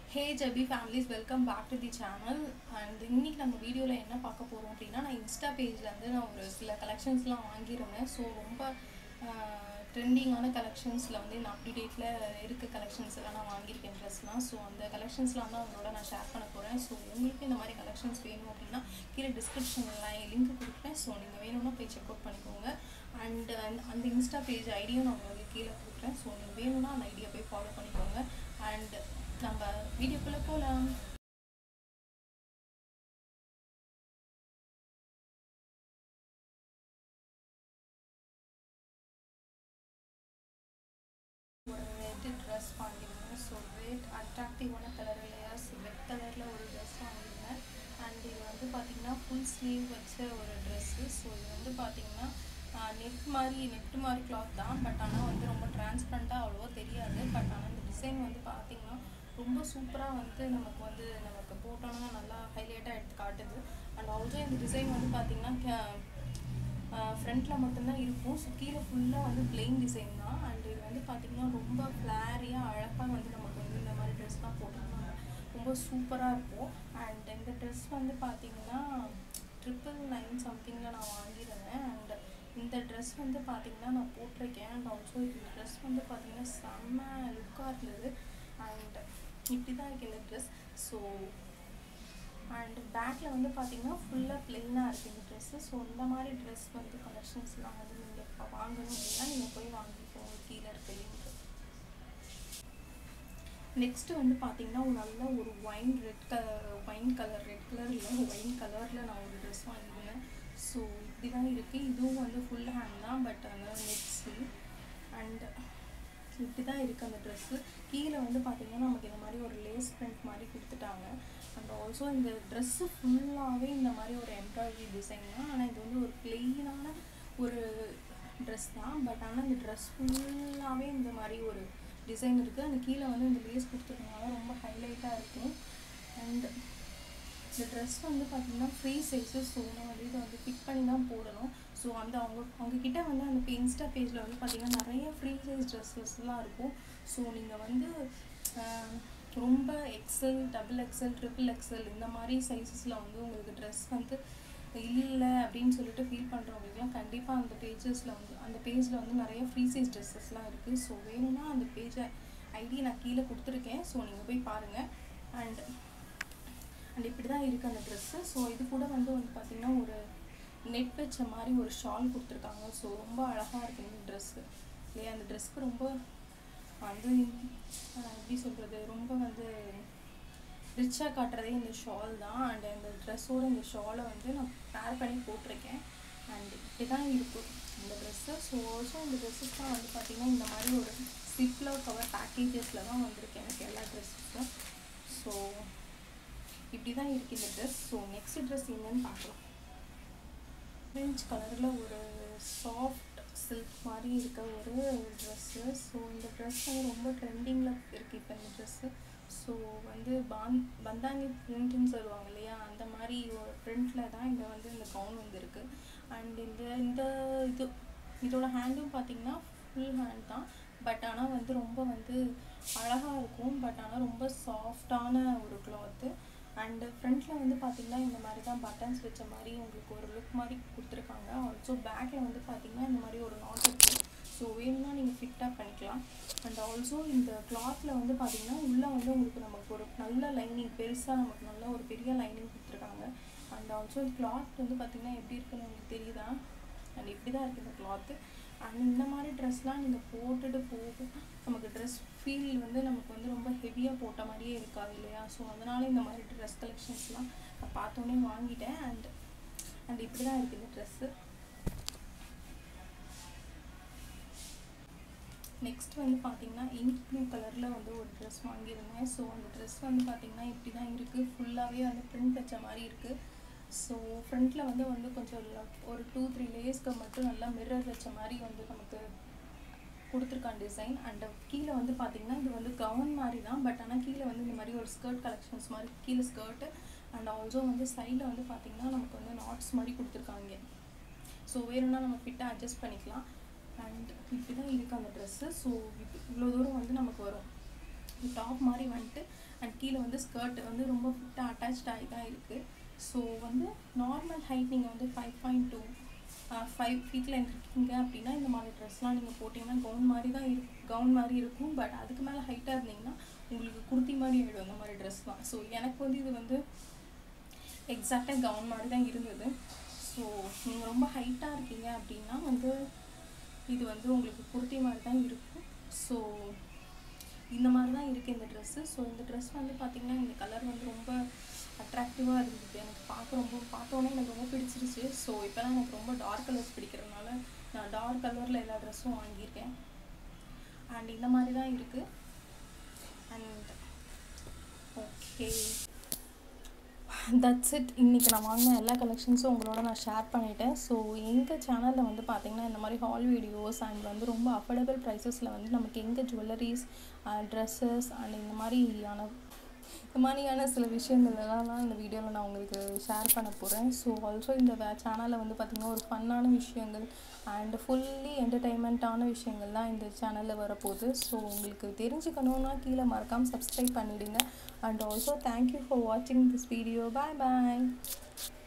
ஹே ஜபி families welcome back to the channel and இன்னைக்கு நம்ம வீடியோவில் என்ன பார்க்க போகிறோம் அப்படின்னா நான் இன்ஸ்டா பேஜ்லேருந்து நான் ஒரு சில கலெக்ஷன்ஸ்லாம் வாங்கியிருந்தேன் ஸோ ரொம்ப ட்ரெண்டிங்கான கலெக்ஷன்ஸில் வந்து நான் அப்டேட்டில் இருக்க கலெக்ஷன்ஸ் எல்லாம் நான் வாங்கியிருக்கேன் ட்ரெஸ்லாம் ஸோ அந்த கலெக்ஷன்ஸ்லாம் தான் உங்களோட நான் ஷேர் பண்ண போகிறேன் ஸோ உங்களுக்கு இந்த மாதிரி கலெக்ஷன்ஸ் வேணும் அப்படின்னா கீழே டிஸ்கிரிப்ஷனில் லிங்க் கொடுக்குறேன் ஸோ நீங்கள் வேணும்னா போய் செக் அவுட் பண்ணிக்கோங்க அண்ட் அந்த இன்ஸ்டா பேஜ் ஐடியும் நான் உங்களுக்கு கீழே கொடுக்குறேன் ஸோ நீங்கள் வேணும்னா அந்த ஐடியா போய் ஃபாலோ பண்ணிக்கோங்க அண்ட் நம்ம வீடியோக்குள்ளே போகலாம் ஒரு ரெட் ட்ரெஸ் வாங்கியிருந்தேன் ஸோ ரெட் அட்ராக்டிவான கலர் இல்லையா ஸோ ரெட் கலரில் ஒரு ட்ரெஸ் வாங்கியிருந்தேன் அண்ட் இது வந்து பார்த்திங்கன்னா ஃபுல் ஸ்லீவ் வச்ச ஒரு ட்ரெஸ்ஸு ஸோ இது வந்து பார்த்திங்கன்னா நெட் மாதிரி நெட் மாதிரி கிளாத் தான் பட் ஆனால் வந்து ரொம்ப டிரான்ஸ்பரண்ட்டாக அவ்வளோவா தெரியாது பட் ஆனால் இந்த டிசைன் வந்து பார்த்திங்கன்னா ரொம்ப சூப்பராக வந்து நமக்கு வந்து நமக்கு போட்டோன்னா நல்லா ஹைலைட்டாக எடுத்து காட்டுது அண்ட் ஆல்சோ இந்த டிசைன் வந்து பார்த்திங்கன்னா ஃப்ரண்ட்டில் மட்டும்தான் இருக்கும் ஸோ கீழே ஃபுல்லாக வந்து பிளெயின் டிசைன் தான் அண்ட் இது வந்து பார்த்திங்கன்னா ரொம்ப ஃப்ளாரியாக அழகாக வந்து நமக்கு வந்து இந்த மாதிரி ட்ரெஸ்லாம் போட்டோம்னா ரொம்ப சூப்பராக இருக்கும் அண்ட் இந்த ட்ரெஸ் வந்து பார்த்திங்கன்னா ட்ரிபிள் நைன் சம்திங்கில் நான் வாங்கியிருந்தேன் அண்ட் இந்த ட்ரெஸ் வந்து பார்த்திங்கன்னா நான் போட்டிருக்கேன் அண்ட் ஆல்சோ இந்த ட்ரெஸ் வந்து பார்த்திங்கன்னா செம்ம லுக்காக இருந்தது அண்ட் இப்படி தான் இருக்குது இந்த ட்ரெஸ் ஸோ அண்ட் பேக்கில் வந்து பார்த்தீங்கன்னா ஃபுல்லாக ப்ளெயினாக இருக்குது இந்த ட்ரெஸ்ஸு ஸோ இந்த மாதிரி ட்ரெஸ் வந்து கலெக்ஷன்ஸ்லாம் வந்து நீங்கள் இப்போ வாங்கணும் அப்படின்னா நீங்கள் போய் வாங்கிக்கோங்க கீழே இருக்க லிங்க் நெக்ஸ்ட்டு வந்து பார்த்தீங்கன்னா ஒரு நல்ல ஒரு wine red colour wine colour red colour இல்லை ஒயின் கலரில் நான் ஒரு ட்ரெஸ் வாங்கியிருந்தேன் ஸோ இப்படி தான் இருக்குது இதுவும் வந்து ஃபுல் ஹேண்ட் தான் பட் ஆனால் நெட் ஸ்லீவ் அண்ட் இப்படி தான் இருக்குது அந்த ட்ரெஸ்ஸு கீழே வந்து பார்த்திங்கன்னா நமக்கு இந்த மாதிரி ஒரு லேஸ் பிரிண்ட் மாதிரி கொடுத்துட்டாங்க அண்ட் ஆல்சோ இந்த ட்ரெஸ்ஸு ஃபுல்லாகவே இந்த மாதிரி ஒரு எம்ப்ராய்டரி டிசைன் தான் ஆனால் இது வந்து ஒரு பிளெயினான ஒரு ட்ரெஸ் தான் பட் ஆனால் இந்த ட்ரெஸ் ஃபுல்லாகவே இந்த மாதிரி ஒரு டிசைன் இருக்குது அந்த கீழே வந்து இந்த லேஸ் கொடுத்துருக்கனால ரொம்ப ஹைலைட்டாக இருக்கும் அண்ட் இந்த ட்ரெஸ் வந்து பார்த்திங்கன்னா ஃப்ரீ சைஸஸ் ஸோ நான் வந்து இதை வந்து பிக் பண்ணி தான் போடணும் ஸோ அந்த அவங்க அவங்கக்கிட்ட வந்து அந்த இன்ஸ்டா பேஜில் வந்து பார்த்திங்கன்னா நிறைய ஃப்ரீ சைஸ் ட்ரெஸ்ஸஸ்லாம் இருக்கும் ஸோ நீங்கள் வந்து ரொம்ப XL double XL triple XL இந்த மாதிரி சைஸஸில் வந்து உங்களுக்கு ட்ரெஸ் வந்து இல்லை அப்படின்னு சொல்லிட்டு ஃபீல் பண்ணுறவங்களுக்குலாம் கண்டிப்பாக அந்த பேஜஸில் வந்து அந்த பேஜில் வந்து நிறைய ஃப்ரீ சைஸ் ட்ரெஸ்ஸஸ்லாம் இருக்குது ஸோ வேணும்னா அந்த பேஜை ஐடி நான் கீழே கொடுத்துருக்கேன் ஸோ நீங்கள் போய் பாருங்கள் அண்ட் அண்ட் இப்படி தான் இருக்குது அந்த ட்ரெஸ்ஸு ஸோ இது கூட வந்து வந்து பார்த்திங்கன்னா ஒரு நெட் வச்ச மாதிரி ஒரு ஷால் கொடுத்துருக்காங்க ஸோ ரொம்ப அழகாக இருக்குது இந்த ட்ரெஸ்ஸு இல்லையா அந்த ட்ரெஸ்க்கு ரொம்ப வந்து எப்படி சொல்கிறது ரொம்ப வந்து ரிச்சாக காட்டுறதே இந்த ஷால் தான் அண்ட் இந்த ட்ரெஸ்ஸோட இந்த ஷாலை வந்து நான் பேர் பண்ணி போட்டிருக்கேன் அண்ட் இப்படி தான் இருக்குது இந்த ட்ரெஸ்ஸு ஸோ ஆல்சோ இந்த ட்ரெஸ்ஸஸ்லாம் வந்து பார்த்திங்கன்னா இந்த மாதிரி ஒரு சிப்பில் கவர் பேக்கேஜஸில் தான் வந்திருக்கு எனக்கு எல்லா ட்ரெஸ்ஸஸும் ஸோ இப்படி தான் இருக்குது இந்த ட்ரெஸ் ஸோ நெக்ஸ்ட் ட்ரெஸ் என்னன்னு பார்க்கலாம் ஆரஞ்ச் கலரில் ஒரு சாஃப்ட் சில்க் மாதிரி இருக்க ஒரு ட்ரெஸ்ஸு ஸோ இந்த ட்ரெஸ் வந்து ரொம்ப ட்ரெண்டிங்கில் இருக்குது இப்போ இந்த ட்ரெஸ்ஸு ஸோ வந்து பான் பந்தாங்கி பிரிண்ட்டுன்னு சொல்லுவாங்க இல்லையா அந்த மாதிரி ஒரு பிரிண்ட்டில் தான் இங்கே வந்து இந்த கவுன் வந்து இருக்குது அண்ட் இந்த இந்த இது இதோட ஹேண்டும் பார்த்திங்கன்னா ஃபுல் ஹேண்ட் தான் பட் ஆனால் வந்து ரொம்ப வந்து அழகாக இருக்கும் பட் ஆனால் ரொம்ப சாஃப்டான ஒரு கிளாத்து அண்டு ஃப்ரண்ட்டில் வந்து பார்த்திங்கன்னா இந்த மாதிரி தான் பட்டன்ஸ் வச்ச மாதிரி உங்களுக்கு ஒரு லுக் மாதிரி கொடுத்துருக்காங்க ஆல்சோ பேக்கில் வந்து பார்த்திங்கன்னா இந்த மாதிரி ஒரு நாட் இருக்குது ஸோ வேணும்னா நீங்கள் ஃபிட்டாக பண்ணிக்கலாம் அண்ட் ஆல்சோ இந்த கிளாத்தில் வந்து பார்த்திங்கன்னா உள்ளே வந்து உங்களுக்கு நமக்கு ஒரு நல்ல லைனிங் பெருசாக நமக்கு நல்ல ஒரு பெரிய லைனிங் கொடுத்துருக்காங்க அண்ட் ஆல்சோ கிளாத் வந்து பார்த்திங்கன்னா எப்படி இருக்குன்னு உங்களுக்கு தெரியுதா அண்ட் இப்படி தான் இருக்குது இந்த கிளாத்து அண்ட் இந்த மாதிரி ட்ரெஸ்லாம் நீங்கள் போட்டுட்டு போக நமக்கு ட்ரெஸ் ஃபீல் வந்து நமக்கு வந்து ரொம்ப ஹெவியாக போட்ட மாதிரியே இருக்காது இல்லையா ஸோ அதனால் இந்த மாதிரி ட்ரெஸ் கலெக்ஷன்ஸ்லாம் நான் பார்த்தோன்னே வாங்கிட்டேன் அண்ட் அண்ட் இப்படி தான் இருக்குது இந்த ட்ரெஸ்ஸு நெக்ஸ்ட் வந்து பார்த்தீங்கன்னா இங்க் ப்ளூ கலரில் வந்து ஒரு ட்ரெஸ் வாங்கியிருந்தேன் ஸோ அந்த ட்ரெஸ் வந்து பார்த்திங்கன்னா இப்படி தான் இருக்குது ஃபுல்லாகவே வந்து ப்ரிண்ட் வச்ச மாதிரி இருக்குது ஸோ ஃப்ரண்ட்டில் வந்து வந்து கொஞ்சம் ஒரு டூ த்ரீ லேயர்ஸ்க்கு மட்டும் நல்லா மிரர் வச்ச மாதிரி வந்து நமக்கு கொடுத்துருக்கான் டிசைன் அண்ட் கீழே வந்து பார்த்திங்கன்னா இது வந்து கவுன் மாதிரி தான் பட் ஆனால் கீழே வந்து இந்த மாதிரி ஒரு ஸ்கர்ட் கலெக்ஷன்ஸ் மாதிரி கீழே ஸ்கர்ட்டு அண்ட் ஆல்சோ வந்து சைடில் வந்து பார்த்திங்கன்னா நமக்கு வந்து நாட்ஸ் மாதிரி கொடுத்துருக்காங்க ஸோ வேணும்னா நம்ம ஃபிட்டாக அட்ஜஸ்ட் பண்ணிக்கலாம் அண்ட் இப்படி தான் இருக்குது அந்த ட்ரெஸ்ஸு ஸோ இவ்வளோ தூரம் வந்து நமக்கு வரும் டாப் மாதிரி வந்துட்டு அண்ட் கீழே வந்து ஸ்கர்ட் வந்து ரொம்ப ஃபிட்டாக அட்டாச்ட் ஆகி தான் இருக்குது ஸோ வந்து நார்மல் ஹைட் நீங்கள் வந்து ஃபைவ் பாயிண்ட் டூ ஃபைவ் ஃபீட்டில் இருக்கீங்க அப்படின்னா இந்த மாதிரி ட்ரெஸ்லாம் நீங்கள் போட்டிங்கன்னா கவுன் மாதிரி தான் இருக்கும் கவுன் மாதிரி இருக்கும் பட் அதுக்கு மேலே ஹைட்டாக இருந்தீங்கன்னா உங்களுக்கு குர்த்தி மாதிரி ஆகிடும் இந்த மாதிரி ட்ரெஸ்லாம் ஸோ எனக்கு வந்து இது வந்து எக்ஸாக்டாக கவுன் மாதிரி தான் இருந்தது ஸோ நீங்கள் ரொம்ப ஹைட்டாக இருக்கீங்க அப்படின்னா வந்து இது வந்து உங்களுக்கு குர்த்தி மாதிரி தான் இருக்கும் ஸோ இந்த மாதிரி தான் இருக்குது இந்த ட்ரெஸ்ஸு ஸோ இந்த ட்ரெஸ் வந்து பார்த்திங்கன்னா இந்த கலர் வந்து ரொம்ப அட்ராக்டிவாக இருந்தது எனக்கு பார்க்க ரொம்ப பார்த்தோன்னே எனக்கு ரொம்ப பிடிச்சிருச்சு ஸோ இப்போலாம் எனக்கு ரொம்ப டார்க் கலர்ஸ் பிடிக்கிறதுனால நான் டார்க் கலரில் எல்லா ட்ரெஸ்ஸும் வாங்கியிருக்கேன் அண்ட் இந்த மாதிரி தான் இருக்குது அண்ட் ஓகே தட்ஸ் இட் இன்றைக்கி நான் வாங்கின எல்லா கலெக்ஷன்ஸும் உங்களோட நான் ஷேர் பண்ணிட்டேன் ஸோ எங்கள் சேனலில் வந்து பார்த்திங்கன்னா இந்த மாதிரி ஹால் வீடியோஸ் அண்ட் வந்து ரொம்ப அஃபோர்டபுள் ப்ரைஸஸில் வந்து நமக்கு எங்கே ஜுவல்லரிஸ் ட்ரெஸ்ஸஸ் அண்ட் இந்த மாதிரியான இந்த மாதிரியான சில விஷயங்கள் எல்லாம் தான் இந்த வீடியோவில் நான் உங்களுக்கு ஷேர் பண்ண போகிறேன் ஸோ ஆல்சோ இந்த வே சேனலில் வந்து பார்த்திங்கன்னா ஒரு ஃபன்னான விஷயங்கள் அண்ட் ஃபுல்லி என்டர்டெயின்மெண்ட்டான விஷயங்கள் தான் இந்த சேனலில் வரப்போகுது ஸோ உங்களுக்கு தெரிஞ்சுக்கணுன்னா கீழே மறக்காமல் சப்ஸ்கிரைப் பண்ணிவிடுங்க அண்ட் ஆல்சோ தேங்க்யூ ஃபார் வாட்சிங் திஸ் வீடியோ பாய் பாய்